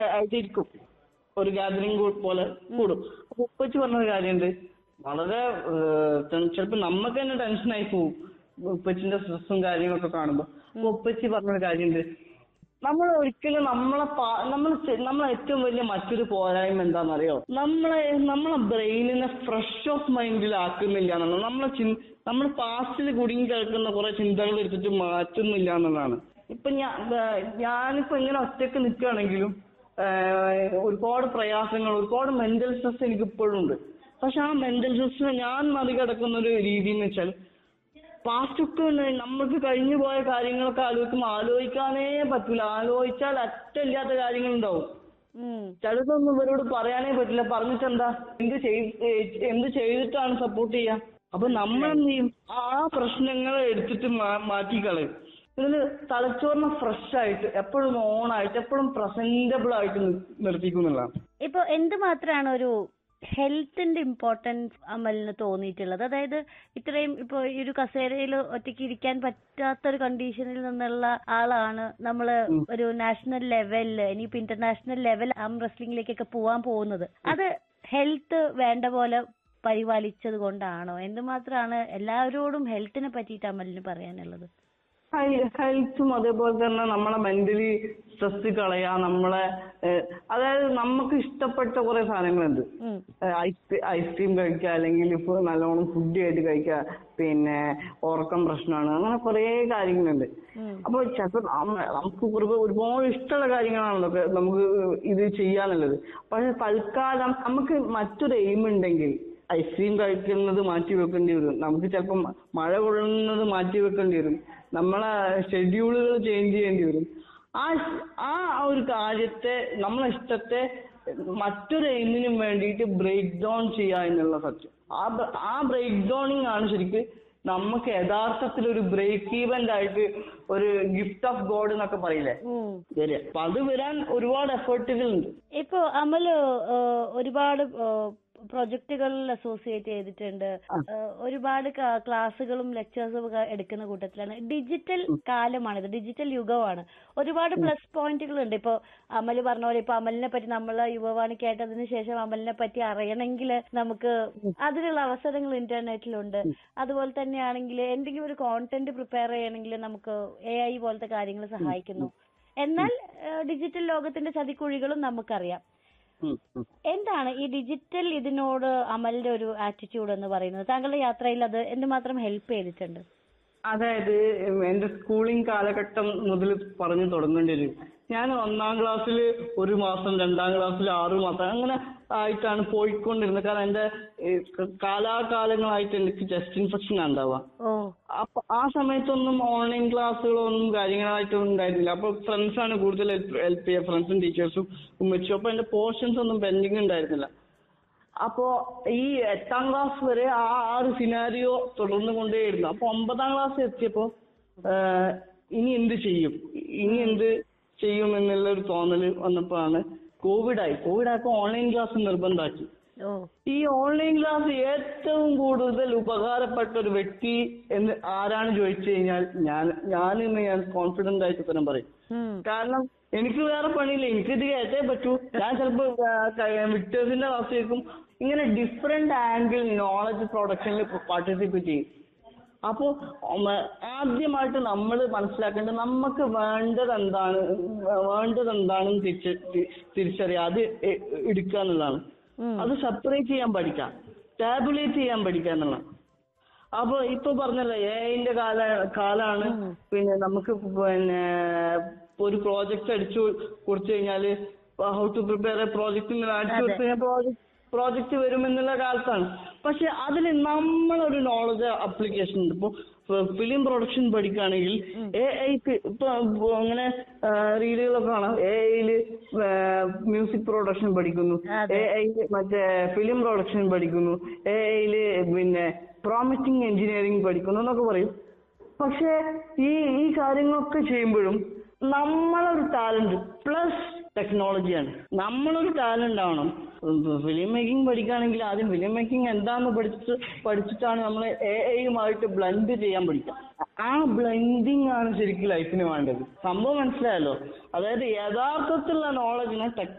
ആയിട്ടിരിക്കും ഒരു ഗാദറിംഗ് പോലെ കൂടും അപ്പൊ ഉപ്പച്ചി പറഞ്ഞൊരു കാര്യമുണ്ട് വളരെ ചിലപ്പോ നമുക്ക് തന്നെ ടെൻഷനായി പോവും ഉപ്പച്ചിന്റെ സ്ട്രെസ്സും കാര്യങ്ങളൊക്കെ കാണുമ്പോ അപ്പൊ ഉപ്പച്ചി പറഞ്ഞൊരു കാര്യമുണ്ട് നമ്മൾ ഒരിക്കലും നമ്മളെ പാ- നമ്മൾ ചെ- നമ്മളെ ഏറ്റവും വലിയ മറ്റൊരു പോരായ്മ എന്താണെന്നറിയോ നമ്മളെ നമ്മളെ ബ്രെയിനിനെ ഫ്രഷ് ഓഫ് മൈൻഡിലാക്കുന്നില്ല എന്നുള്ളത് നമ്മളെ ചിൻ നമ്മൾ പാസ്റ്റിൽ കുടുങ്ങി കിടക്കുന്ന കുറെ ചിന്തകൾ എടുത്തിട്ട് മാറ്റുന്നില്ല എന്നുള്ളതാണ് ഇപ്പൊ ഞാൻ ഞാനിപ്പോ ഇങ്ങനെ ഒറ്റക്ക് നിൽക്കുകയാണെങ്കിലും ആഹ് ഒരുപാട് പ്രയാസങ്ങൾ ഒരുപാട് മെന്റൽ സ്ട്രെസ് എനിക്ക് ഇപ്പോഴും ഉണ്ട് പക്ഷെ ആ മെന്റൽ സ്ട്രെസ്സിനെ ഞാൻ മറികടക്കുന്ന ഒരു രീതി എന്ന് വെച്ചാൽ പാസ്റ്റ് ഒക്കെ നമ്മൾക്ക് കഴിഞ്ഞു പോയ കാര്യങ്ങളൊക്കെ ആലോചിക്കുമ്പോൾ ആലോചിക്കാനേ പറ്റില്ല ആലോചിച്ചാൽ അറ്റമില്ലാത്ത കാര്യങ്ങളുണ്ടാവും ഉം. ചിലതൊന്നും ഇവരോട് പറയാനേ പറ്റില്ല പറഞ്ഞിട്ട് എന്താ എന്ത് ചെയ്- ഏഹ് എന്ത് ചെയ്തിട്ടാണ് സപ്പോർട്ട് ചെയ്യാ അപ്പൊ നമ്മൾ എന്ത് ചെയ്യും ആ പ്രശ്നങ്ങൾ എടുത്തിട്ട് മാ- മാറ്റിക്കളയും ഇതിന് തലച്ചോറിനെ ഫ്രഷ് ആയിട്ട് എപ്പോഴും ഓൺ ആയിട്ട് എപ്പോഴും പ്രസന്റബിൾ ആയിട്ട് നി- നിർത്തിക്കുന്നുള്ളതാണ് ഇപ്പൊ എന്തുമാത്രമാണ് ഒരു ഹെൽത്തിന്റെ ഇമ്പോർട്ടൻസ് അമലിന് തോന്നിയിട്ടുള്ളത് അതായത് ഇത്രയും ഇപ്പൊ ഈ ഒരു കസേരയിൽ ഒറ്റയ്ക്ക് ഇരിക്കാൻ പറ്റാത്ത ഒരു കണ്ടീഷനിൽ നിന്നുള്ള ആളാണ് നമ്മള് ഒരു നാഷണൽ ലെവലില് ഇനിയിപ്പോ ഇന്റർനാഷണൽ ലെവൽ ആം റെസ്ലിംഗിലേക്കൊക്കെ പോവാൻ പോകുന്നത് അത് ഹെൽത്ത് വേണ്ട പോലെ പരിപാലിച്ചത് കൊണ്ടാണോ എന്തുമാത്രമാണ് എല്ലാവരോടും ഹെൽത്തിനെ പറ്റിയിട്ട് അമലിന് പറയാനുള്ളത് ഹെൽത്തും അതേപോലെ തന്നെ നമ്മളെ മെന്റലി സ്ട്രെസ് കളയാ നമ്മളെ ഏഹ് അതായത് നമുക്ക് ഇഷ്ടപ്പെട്ട കുറെ സാധനങ്ങളുണ്ട് ഉം. ഐസ് ഐസ്ക്രീം കഴിക്കുക അല്ലെങ്കിൽ ഇപ്പൊ നല്ലോണം ഫുഡ് ആയിട്ട് കഴിക്കുക പിന്നെ ഉറക്കം പ്രശ്നമാണ് അങ്ങനെ കുറെ കാര്യങ്ങളുണ്ട് ഉം. അപ്പൊ ചിലപ്പോ നമ്മ- നമുക്ക് ഒരുപാട് ഒരുപാട് ഇഷ്ടമുള്ള കാര്യങ്ങളാണല്ലോ ഒക്കെ നമുക്ക് ഇത് ചെയ്യാനുള്ളത് പക്ഷെ തൽക്കാലം നമുക്ക് മറ്റൊരു എയിം ഉണ്ടെങ്കിൽ ഐസ്ക്രീം കഴിക്കുന്നത് മാറ്റി വെക്കേണ്ടി വരും നമുക്ക് ചിലപ്പം മഴ കൊള്ളുന്നത് മാറ്റി വെക്കേണ്ടി വരും നമ്മളെ ഷെഡ്യൂളുകൾ ചേഞ്ച് ചെയ്യേണ്ടി വരും ആ ആ ഒരു കാര്യത്തെ നമ്മളെ ഇഷ്ടത്തെ മറ്റൊരു എയിമിനും വേണ്ടിയിട്ട് ബ്രേക്ക് ഡൗൺ ചെയ്യുക എന്നുള്ള സത്യം ആ ബ- ആ ബ്രേക്ക് ഡൗണിങ് ആണ് ശരിക്ക് നമുക്ക് യഥാർത്ഥത്തിൽ ഒരു ബ്രേക്ക് ഈവന്റ് ആയിട്ട് ഒരു ഗിഫ്റ്റ് ഓഫ് ഗോഡ് എന്നൊക്കെ പറയില്ലേ ഉം. വരിക അപ്പൊ അത് വരാൻ ഒരുപാട് എഫേർട്ടുകളുണ്ട് ഇപ്പൊ അമല് ഏഹ്, ഒരുപാട് പ്രൊജക്ടുകളിൽ അസോസിയേറ്റ് ചെയ്തിട്ടുണ്ട് ഏഹ്, ഒരുപാട് ക- ക്ലാസ്സുകളും ലെക്ചേഴ്സും ഒക്കെ എടുക്കുന്ന കൂട്ടത്തിലാണ് ഡിജിറ്റൽ കാലമാണിത് ഡിജിറ്റൽ യുഗമാണ് ഒരുപാട് പ്ലസ് പോയിന്റുകൾ ഉണ്ട് ഇപ്പൊ അമല് പറഞ്ഞ പോലെ ഇപ്പൊ അമലിനെ പറ്റി നമ്മൾ യുവവാണി കേട്ടതിന് ശേഷം അമലിനെ പറ്റി അറിയണമെങ്കിൽ നമുക്ക് അതിനുള്ള അവസരങ്ങൾ ഇന്റർനെറ്റിലുണ്ട് അതുപോലെ തന്നെയാണെങ്കിൽ എന്തെങ്കിലും ഒരു കോണ്ടന്റ് പ്രിപ്പയർ ചെയ്യണമെങ്കിൽ നമുക്ക് എ ഐ പോലത്തെ കാര്യങ്ങൾ സഹായിക്കുന്നു എന്നാൽ ഏഹ്, ഡിജിറ്റൽ ലോകത്തിന്റെ ചതിക്കുഴികളും നമുക്കറിയാം ഉം, ഉം. എന്താണ് ഈ ഡിജിറ്റൽ ഇതിനോട് അമലിന്റെ ഒരു ആറ്റിറ്റ്യൂഡ് എന്ന് പറയുന്നത് താങ്കളുടെ യാത്രയിൽ അത് എന്തുമാത്രം ഹെൽപ്പ് ചെയ്തിട്ടുണ്ട് അതായത് എന്റെ സ്കൂളിംഗ് കാലഘട്ടം മുതൽ പറഞ്ഞു തുടങ്ങേണ്ടി വരും ഞാൻ ഒന്നാം ക്ലാസ്സിൽ ഒരു മാസം രണ്ടാം ക്ലാസ്സിൽ ആറു മാസം അങ്ങനെ ആയിട്ടാണ് പോയിക്കൊണ്ടിരുന്നത് കാരണം എന്റെ ഏഹ്, കാലാകാലങ്ങളായിട്ട് എനിക്ക് ചെസ്റ്റ് ഇൻഫെക്ഷൻ ഉണ്ടാവുക ഓ അപ്പൊ ആ സമയത്തൊന്നും ഓൺലൈൻ ക്ലാസ്സുകളൊന്നും കാര്യങ്ങളായിട്ടൊന്നും ഉണ്ടായിരുന്നില്ല അപ്പൊ ഫ്രണ്ട്സ് ആണ് കൂടുതൽ ഹെൽപ്പ് ചെയ്യുക ഫ്രണ്ട്സും ടീച്ചേഴ്സും ഉമ്മച്ചും അപ്പൊ എന്റെ പോർഷൻസ് ഒന്നും പെൻഡിങ് ഉണ്ടായിരുന്നില്ല അപ്പോ ഈ എട്ടാം ക്ലാസ് വരെ ആ ആ ഒരു സിനാരിയോ തുടർന്നു കൊണ്ടേയിരുന്നു അപ്പൊ ഒമ്പതാം ക്ലാസ് എത്തിയപ്പോ ആഹ് ഇനി എന്ത് ചെയ്യും ഇനി എന്ത് ചെയ്യും എന്നുള്ള ഒരു തോന്നല് വന്നപ്പോഴാണ് കോവിഡ് ആയി കോവിഡ് ആയപ്പോ ഓൺലൈൻ ക്ലാസ് നിർബന്ധമാക്കി ഓ ഈ ഓൺലൈൻ ക്ലാസ് ഏറ്റവും കൂടുതൽ ഉപകാരപ്പെട്ട ഒരു വ്യക്തി എന്ന് ആരാണ് ചോദിച്ചു കഴിഞ്ഞാൽ ഞാൻ ഞാനിന്ന് ഞാൻ കോൺഫിഡന്റ് ആയിട്ട് ഉത്തരം പറയും ഉം. കാരണം എനിക്ക് വേറെ പണിയില്ല എനിക്ക് ഇത് കയറ്റേ പറ്റൂ ഞാൻ ചിലപ്പോ വിക്ടേഴ്സിന്റെ ക്ലാസ് കേൾക്കും ഇങ്ങനെ ഡിഫറെന്റ് ആംഗിൾ നോളജ് പ്രൊഡക്ഷനിൽ പാർട്ടിസിപ്പേറ്റ് ചെയ്യും അപ്പോ ഉം, ആദ്യമായിട്ട് നമ്മൾ മനസ്സിലാക്കേണ്ടത് നമുക്ക് വേണ്ടത് എന്താണ് വേണ്ടത് എന്താണെന്ന് തിരിച്ച് തി- തിരിച്ചറിയാം അത് എ- എടുക്കുക എന്നുള്ളതാണ് ഉം. അത് സെപ്പറേറ്റ് ചെയ്യാൻ പഠിക്കാം ടാബുലേറ്റ് ചെയ്യാൻ പഠിക്കുക എന്നുള്ളതാണ് അപ്പൊ ഇപ്പൊ പറഞ്ഞല്ലോ എഐന്റെ കാല കാലാണ് പിന്നെ നമുക്ക് പിന്നെ ഒരു പ്രോജക്റ്റ് അടിച്ചു കൊടുത്തു കഴിഞ്ഞാല് how to prepare a project അടിച്ചു കൊടുത്തു കഴിഞ്ഞാൽ പ്രോജക്ട് പ്രോജക്റ്റ് വരുമെന്നുള്ള കാലത്താണ് പക്ഷെ അതിൽ നമ്മളൊരു നോളജ് അപ്ലിക്കേഷൻ ഉണ്ട് ഇപ്പൊ ഫിലിം പ്രൊഡക്ഷൻ പഠിക്കുകയാണെങ്കിൽ എ ഐക്ക് ഇപ്പൊ അങ്ങനെ റീലുകളൊക്കെ കാണാം എ ഐയില് മ്യൂസിക് പ്രൊഡക്ഷൻ പഠിക്കുന്നു അതെ. എ ഐയില് മറ്റേ ഫിലിം പ്രൊഡക്ഷൻ പഠിക്കുന്നു എ ഐയില് പിന്നെ പ്രോമിസിങ് എഞ്ചിനീയറിംഗ് പഠിക്കുന്നു എന്നൊക്കെ പറയും പക്ഷെ ഈ ഈ കാര്യങ്ങളൊക്കെ ചെയ്യുമ്പോഴും നമ്മളൊരു ടാലന്റ് പ്ലസ് ടെക്നോളജിയാണ് നമ്മളൊരു ടാലന്റ് ആവണം ഫിലിം മേക്കിംഗ് പഠിക്കുകയാണെങ്കിൽ ആദ്യം ഫിലിം മേക്കിംഗ് എന്താന്ന് പഠിച്ച് പഠിച്ചിട്ടാണ് നമ്മൾ എ ഐയുമായിട്ട് ബ്ലെൻഡ് ചെയ്യാൻ പഠിക്കുക ആ ബ്ലെൻഡിങ് ആണ് ശരിക്കും ലൈഫിന് വേണ്ടത് സംഭവം മനസ്സിലായല്ലോ അതായത് യഥാർത്ഥത്തിലുള്ള നോളജിനെ ടെക്